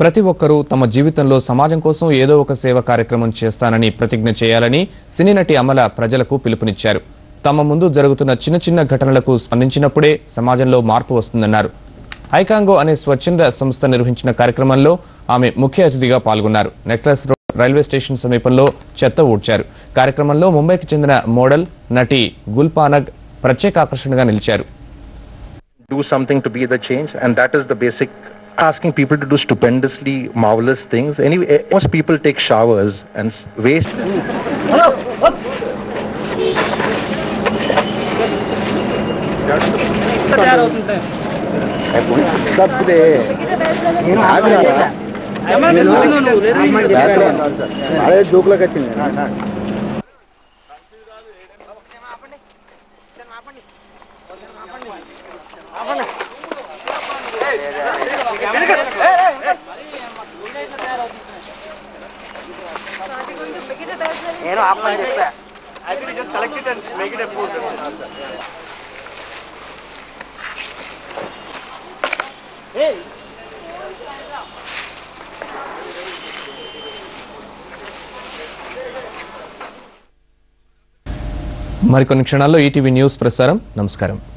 ప్రతి ఒక్కరూ తమ జీవితంలో సమాజం కోసం ఏదో ఒక సేవ కార్యక్రమం చేస్తానని ప్రతిజ్ఞ చేయాలని సినీ నటి అమల ప్రజలకు పిలుపునిచ్చారు తమ ముందు జరుగుతున్న చిన్న చిన్న ఘటనలకు స్పందించినప్పుడే సమాజంలో మార్పు వస్తుందన్నారు ఐకాంగో అనే స్వచ్ఛంద సంస్థ నిర్వహించిన కార్యక్రమంలో ఆమె ముఖ్య అతిథిగా పాల్గొన్నారు నెక్లెస్ రోడ్ రైల్వే స్టేషన్ సమీపంలో చెత్త ఊడ్చారు కార్యక్రమంలో ముంబైకి చెందిన మోడల్ నటి గుల్పానగ్ ప్రత్యేక ఆకర్షణగా నిలిచారు do something to be the change and that is the basic asking people to do stupendously marvelous things anyway eh, most people take showers and s- waste అదే జోకులకు వచ్చింది నేను ఆపమని చెప్పా మరికొన్ని క్షణాల్లో ఈటీవీ న్యూస్ ప్రసారం నమస్కారం